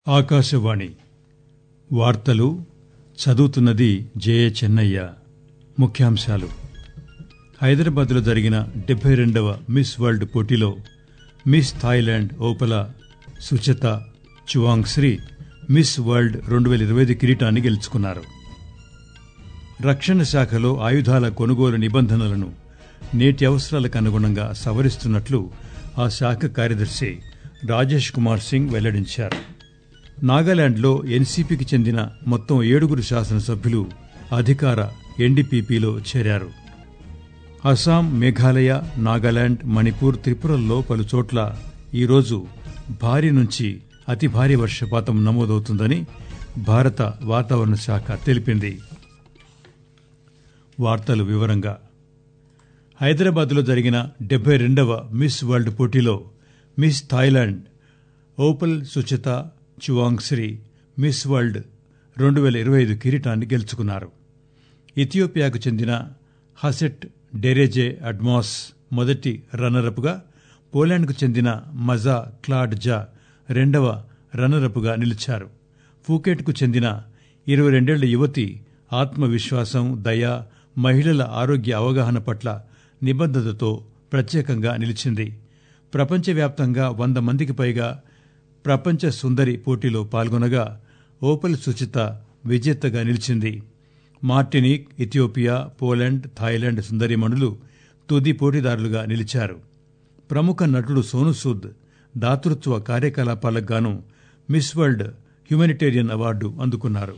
ఆకాశవాణి వార్తలు చదువుతున్నది జయ చెన్నయ్య ముఖ్యాంశాలు హైదరాబాద్లో జరిగిన డెబ్బై రెండవ మిస్ వరల్డ్ పోటీలో miss Thailand Opal Suchata Chuangsri miss world రెండు వేల ఇరవై ఐదు కిరీటాన్ని గెలుచుకున్నారు రక్షణ శాఖలో ఆయుధాల కొనుగోలు నిబంధనలను నేటి అవసరాలకు అనుగుణంగా సవరిస్తున్నట్లు ఆ శాఖ కార్యదర్శి రాజేష్ కుమార్ సింగ్ వెల్లడించారు నాగాలాండ్లో ఎన్సీపీకి చెందిన మొత్తం ఏడుగురు శాసనసభ్యులు అధికార ఎన్డీపీపీలో చేరారు అస్సాం మేఘాలయ నాగాలాండ్ మణిపూర్ త్రిపురల్లో పలుచోట్ల ఈరోజు భారీ నుంచి అతి భారీ వర్షపాతం నమోదవుతుందని భారత వాతావరణ శాఖ తెలిపింది వార్తలు వివరంగా హైదరాబాద్లో జరిగిన డెబ్బై రెండవ మిస్ వరల్డ్ పోటీలో miss Thailand Opal Suchata Chuangsri miss world రెండు వేల ఇరవై ఐదు కిరీటాన్ని గెలుచుకున్నారు ఇథియోపియాకు చెందిన హసెట్ డెరేజే అడ్మాస్ మొదటి రన్నరప్గా పోలాండ్కు చెందిన మజా క్లాడ్ జా రెండవ రన్నరప్గా నిలిచారు ఫూకెట్కు చెందిన ఇరవై రెండేళ్ల యువతి ఆత్మవిశ్వాసం దయ మహిళల ఆరోగ్య అవగాహన పట్ల నిబద్దతతో ప్రత్యేకంగా నిలిచింది ప్రపంచవ్యాప్తంగా వంద మందికి పైగా ప్రపంచ సుందరి పోటీలో పాల్గొనగా ఓపల్ సుచిత విజేతగా నిలిచింది మార్టినిక్ ఇథియోపియా పోలాండ్ థాయిలాండ్ సుందరిమణులు తుది పోటీదారులుగా నిలిచారు ప్రముఖ నటుడు సోను సూద్ దాతృత్వ కార్యకలాపాలకు గాను మిస్ వరల్డ్ హ్యుమానిటేరియన్ అవార్డు అందుకున్నారు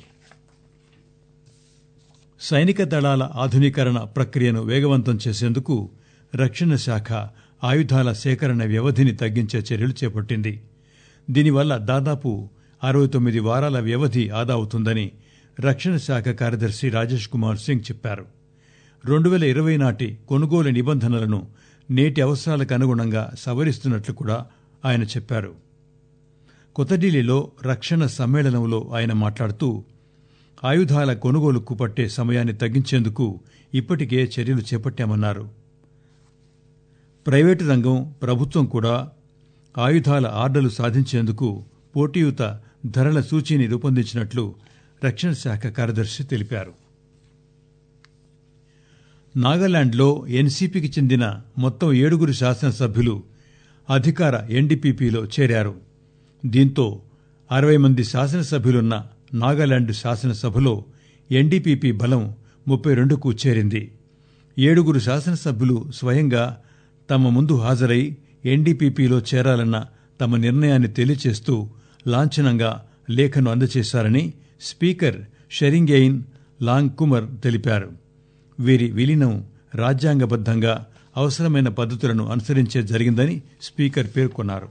సైనిక దళాల ఆధునీకరణ ప్రక్రియను వేగవంతం చేసేందుకు రక్షణ శాఖ ఆయుధాల సేకరణ వ్యవధిని తగ్గించే చర్యలు చేపట్టింది దీనివల్ల దాదాపు అరవై తొమ్మిది వారాల వ్యవధి ఆదా అవుతుందని రక్షణ శాఖ కార్యదర్శి రాజేష్ కుమార్ సింగ్ చెప్పారు రెండు వేల ఇరవై నాటి కొనుగోలు నిబంధనలను నేటి అవసరాలకు అనుగుణంగా సవరిస్తున్నట్లు కూడా ఆయన చెప్పారు కొత్త ఢిల్లీలో రక్షణ సమ్మేళనంలో ఆయన మాట్లాడుతూ ఆయుధాల కొనుగోలుకు పట్టే సమయాన్ని తగ్గించేందుకు ఇప్పటికే చర్యలు చేపట్టామన్నారు ప్రైవేటు రంగం ప్రభుత్వం కూడా ఆయుధాల ఆర్డర్లు సాధించేందుకు పోటీయుత ధరల సూచీని రూపొందించినట్లు రక్షణ శాఖ కార్యదర్శి తెలిపారు నాగాలాండ్లో ఎన్సీపీకి చెందిన మొత్తం ఏడుగురు శాసనసభ్యులు అధికార ఎన్డీపీపీలో చేరారు దీంతో అరవై మంది శాసనసభ్యులున్న నాగాలాండ్ శాసనసభలో ఎన్డీపీపీ బలం ముప్పై రెండుకు చేరింది ఏడుగురు శాసనసభ్యులు స్వయంగా తమ ముందు హాజరై ఎన్డీపీపీలో చేరాలన్న తమ నిర్ణయాన్ని తెలియచేస్తూ లాంఛనంగా లేఖను అందజేశారని స్పీకర్ షరింగెయిన్ లాంగ్కుమర్ తెలిపారు వీరి విలీనం రాజ్యాంగబద్దంగా అవసరమైన పద్ధతులను అనుసరించే జరిగిందని స్పీకర్ పేర్కొన్నారు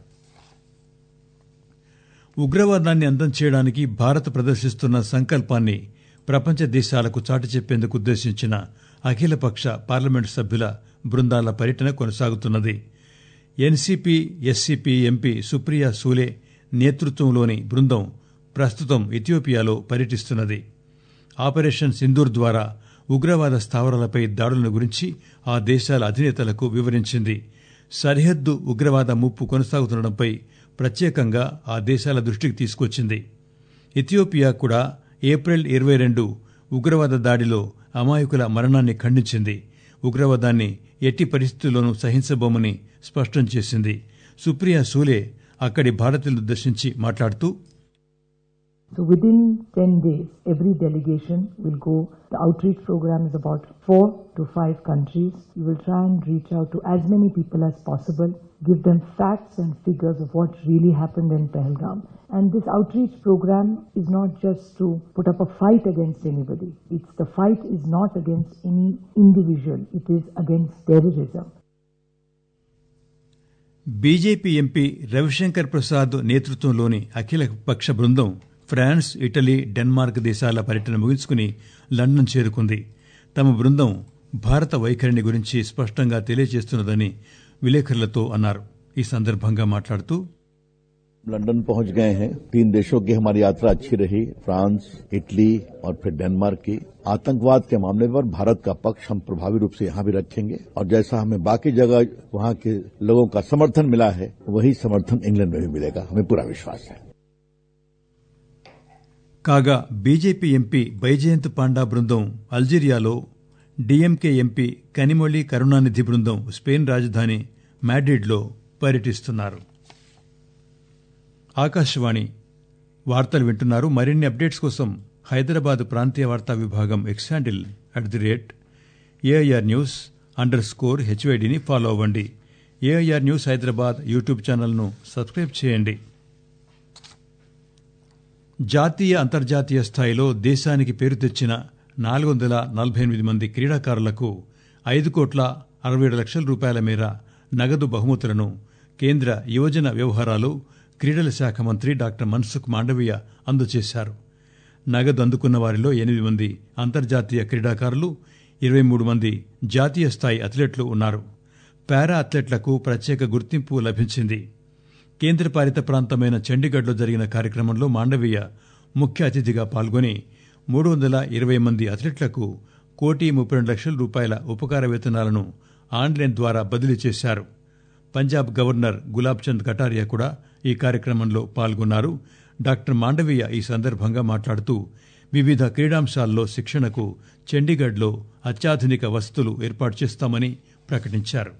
ఉగ్రవాదాన్ని అంతం చేయడానికి భారత్ ప్రదర్శిస్తున్న సంకల్పాన్ని ప్రపంచ దేశాలకు చాటి చెప్పేందుకు ఉద్దేశించిన అఖిలపక్ష పార్లమెంటు సభ్యుల బృందాల పర్యటన కొనసాగుతున్నది NCP SCP MP Supriya Sule నేతృత్వంలోని బృందం ప్రస్తుతం ఇథియోపియాలో పర్యటిస్తున్నది ఆపరేషన్ సింధూర్ ద్వారా ఉగ్రవాద స్థావరాలపై దాడులను గురించి ఆ దేశాల అధినేతలకు వివరించింది సరిహద్దు ఉగ్రవాద ముప్పు కొనసాగుతుండటంపై ప్రత్యేకంగా ఆ దేశాల దృష్టికి తీసుకొచ్చింది ఇథియోపియా కూడా ఏప్రిల్ ఇరవై రెండు ఉగ్రవాద దాడిలో అమాయకుల మరణాన్ని ఖండించింది ఉగ్రవాదాన్ని ఎట్టి పరిస్థితుల్లోనూ సహించబోమని స్పష్టం చేసింది సుప్రియా సూలే అక్కడి భారతీయులను దర్శించి మాట్లాడుతూ So within 10 days, every delegation will go. The outreach program is about four to five countries. We will try and reach out to as many people as possible, give them facts and figures of what really happened in Pahalgam. And this outreach program is not just to put up a fight against anybody. It's the fight is not against any individual. It is against terrorism. BJP MP Ravishankar Prasad నేతృత్వంలోని అఖిల పక్ష బృందం France Italy Denmark దేశాల పర్యటన ముగించుకుని London చేరుకుంది తమ బృందం భారత వైఖరిని గురించి స్పష్టంగా తెలియజేస్తున్నదని విలేకరులతో అన్నారు ఈ సందర్భంగా మాట్లాడుతూ लंदन पहुंच गए हैं तीन देशों की हमारी यात्रा अच्छी रही फ्रांस इटली और फिर डेनमार्क की आतंकवाद के मामले पर भारत का पक्ष हम प्रभावी रूप से यहां भी रखेंगे और जैसा हमें बाकी जगह वहां के लोगों का समर्थन मिला है वही समर्थन इंग्लैंड में भी मिलेगा हमें पूरा विश्वास है కాగా బీజేపీ ఎంపీ బైజయంత్ పాండా బృందం అల్జీరియాలో డీఎంకే ఎంపీ కనిమొళి కరుణానిధి బృందం స్పెయిన్ రాజధాని మాడ్రిడ్లో పర్యటిస్తున్నారు ఆకాశవాణి వార్తలు వింటున్నారు మరిన్ని అప్డేట్స్ కోసం హైదరాబాద్ ప్రాంతీయ వార్తా విభాగం X handle at the rate AIR news underscore హెచ్వైడిని ఫాలో అవ్వండి ఏఐఆర్ న్యూస్ హైదరాబాద్ యూట్యూబ్ ఛానల్ను సబ్స్క్రైబ్ చేయండి జాతీయ అంతర్జాతీయ స్థాయిలో దేశానికి పేరు తెచ్చిన నాలుగు వందల నలభై ఎనిమిది మంది క్రీడాకారులకు ఐదు కోట్ల అరవై ఏడు లక్షల రూపాయల మేర నగదు బహుమతులను కేంద్ర యువజన వ్యవహారాలు క్రీడల శాఖ మంత్రి డాక్టర్ మన్సుఖ్ మాండవీయ అందజేశారు నగదు అందుకున్న వారిలో ఎనిమిది మంది అంతర్జాతీయ క్రీడాకారులు ఇరవై మూడు మంది జాతీయ స్థాయి అథ్లెట్లు ఉన్నారు పారా అథ్లెట్లకు ప్రత్యేక గుర్తింపు లభించింది కేంద్రపాలిత ప్రాంతమైన చండీగఢ్లో జరిగిన కార్యక్రమంలో మాండవీయ ముఖ్య అతిథిగా పాల్గొని మూడు వందల ఇరవై మంది అథ్లెట్లకు కోటి ముప్పై రెండు లక్షల రూపాయల ఉపకార వేతనాలను ఆన్లైన్ ద్వారా బదిలీ చేశారు పంజాబ్ గవర్నర్ గులాబ్ చంద్ కటారియా కూడా ఈ కార్యక్రమంలో పాల్గొన్నారు డాక్టర్ మాండవీయ ఈ సందర్భంగా మాట్లాడుతూ వివిధ క్రీడాంశాల్లో శిక్షణకు చండీగఢ్లో అత్యాధునిక వసతులు ఏర్పాటు చేస్తామని ప్రకటించారు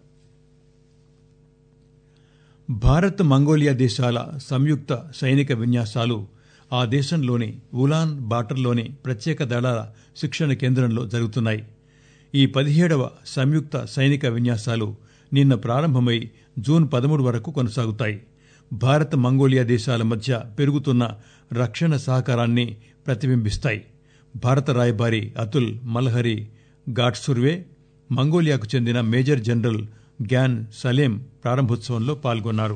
భారత్ మంగోలియా దేశాల సంయుక్త సైనిక విన్యాసాలు ఆ దేశంలోని ఉలాన్ బాటర్లోని ప్రత్యేక దళాల శిక్షణ కేంద్రంలో జరుగుతున్నాయి ఈ పదిహేడవ సంయుక్త సైనిక విన్యాసాలు నిన్న ప్రారంభమై జూన్ పదమూడు వరకు కొనసాగుతాయి భారత్ మంగోలియా దేశాల మధ్య పెరుగుతున్న రక్షణ సహకారాన్ని ప్రతిబింబిస్తాయి భారత రాయబారి అతుల్ మల్హరి గాడ్సుర్వే మంగోలియాకు చెందిన మేజర్ జనరల్ గ్యాన్ సలేం ప్రారంభోత్సవంలో పాల్గొన్నారు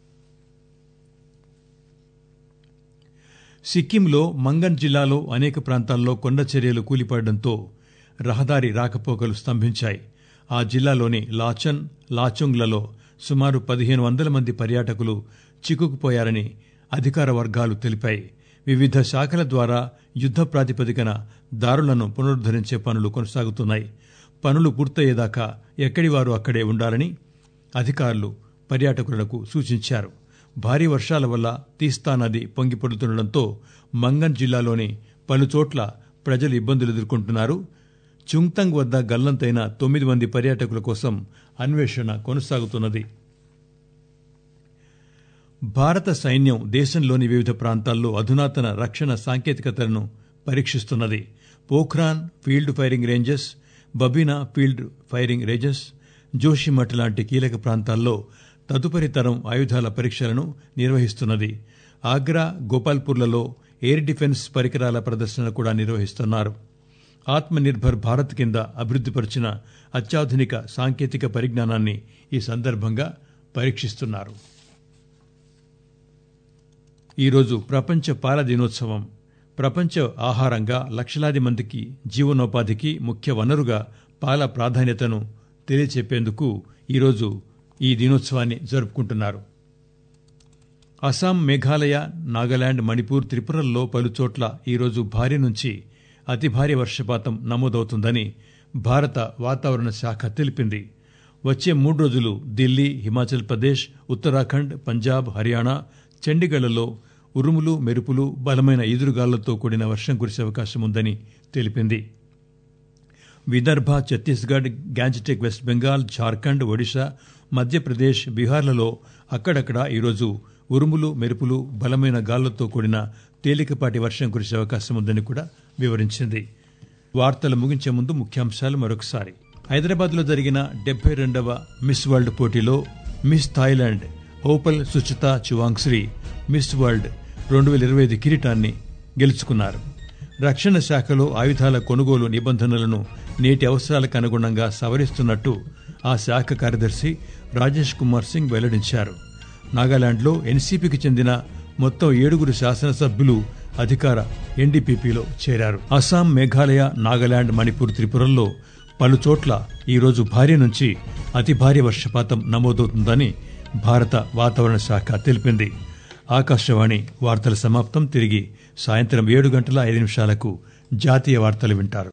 సిక్కింలో మంగన్ జిల్లాలో అనేక ప్రాంతాల్లో కొండ చర్యలు కూలిపడడంతో రహదారి రాకపోకలు స్తంభించాయి ఆ జిల్లాలోని లాచన్ లాచొంగ్లలో సుమారు పదిహేను వందల మంది పర్యాటకులు చిక్కుకుపోయారని అధికార వర్గాలు తెలిపాయి వివిధ శాఖల ద్వారా యుద్ద ప్రాతిపదికన దారులను పునరుద్దరించే పనులు కొనసాగుతున్నాయి పనులు పూర్తయ్యేదాకా ఎక్కడివారు అక్కడే ఉండాలని అధికారులు పర్యాటకులకు సూచించారు భారీ వర్షాల వల్ల తీస్తా నది పొంగిపొడుతుండటంతో మంగన్ జిల్లాలోని పలుచోట్ల ప్రజలు ఇబ్బందులు ఎదుర్కొంటున్నారు చుంగ్తంగ్ వద్ద గల్లంతైన తొమ్మిది మంది పర్యాటకుల కోసం అన్వేషణ కొనసాగుతున్నది భారత సైన్యం దేశంలోని వివిధ ప్రాంతాల్లో అధునాతన రక్షణ సాంకేతికతలను పరీక్షిస్తున్నది Pokhran field firing ranges Babina field firing ranges Joshimath లాంటి కీలక ప్రాంతాల్లో తదుపరి తరం ఆయుధాల పరీక్షలను నిర్వహిస్తున్నది ఆగ్రా గోపాల్పూర్లలో ఎయిర్ డిఫెన్స్ పరికరాల ప్రదర్శన కూడా నిర్వహిస్తున్నారు ఆత్మ నిర్భర్ భారత్ కింద అభివృద్ధిపరిచిన అత్యాధునిక సాంకేతిక పరిజ్ఞానాన్ని ఈ సందర్భంగా పరీక్షిస్తున్నారు ఈరోజు ప్రపంచ పాల దినోత్సవం ప్రపంచ ఆహారంగా లక్షలాది మందికి జీవనోపాధికి ముఖ్య వనరుగా పాల ప్రాధాన్యతను తెలియచెప్పేందుకు ఈరోజు ఈ దినోత్సవాన్ని జరుపుకుంటున్నారు అస్సాం మేఘాలయ నాగాలాండ్ మణిపూర్ త్రిపురల్లో పలుచోట్ల ఈరోజు భారీ నుంచి అతి భారీ వర్షపాతం నమోదవుతుందని భారత వాతావరణ శాఖ తెలిపింది వచ్చే మూడు రోజులు ఢిల్లీ హిమాచల్ ప్రదేశ్ ఉత్తరాఖండ్ పంజాబ్ హర్యానా చండీగఢ్లలో ఉరుములు మెరుపులు బలమైన ఈదురుగాలులతో కూడిన వర్షం కురిసే అవకాశం ఉందని తెలిపింది విదర్భ ఛత్తీస్గఢ్ గ్యాంజటెక్ వెస్ట్ బెంగాల్ జార్ఖండ్ ఒడిశా మధ్యప్రదేశ్ బీహార్లలో అక్కడక్కడ ఈరోజు ఉరుములు మెరుపులు బలమైన గాలులతో కూడిన తేలికపాటి వర్షం కురిసే అవకాశం ఉందని కూడా వివరించింది వార్తలు ముగించే ముందు ముఖ్యాంశాలు మరొకసారి హైదరాబాద్లో జరిగిన డెబ్బై రెండవ మిస్ వరల్డ్ పోటీలో miss Thailand Opal Suchata Chuangsri miss world రెండు వేల ఇరవై ఐదు కిరీటాన్ని గెలుచుకున్నారు రక్షణ శాఖలో ఆయుధాల కొనుగోలు నిబంధనలను నేటి అవసరాలకు అనుగుణంగా సవరిస్తున్నట్టు ఆ శాఖ కార్యదర్శి రాజేష్ కుమార్ సింగ్ వెల్లడించారు నాగాలాండ్లో ఎన్సీపీకి చెందిన మొత్తం ఏడుగురు శాసనసభ్యులు అధికార ఎన్డీపీపీలో చేరారు అస్సాం మేఘాలయ నాగాలాండ్ మణిపూర్ త్రిపురల్లో పలుచోట్ల ఈరోజు భారీ నుంచి అతి భారీ వర్షపాతం నమోదవుతుందని భారత వాతావరణ శాఖ తెలిపింది ఆకాశవాణి వార్తల సమాప్తం తిరిగి సాయంత్రం ఏడు గంటల ఐదు నిమిషాలకు జాతీయ వార్తలు వింటారు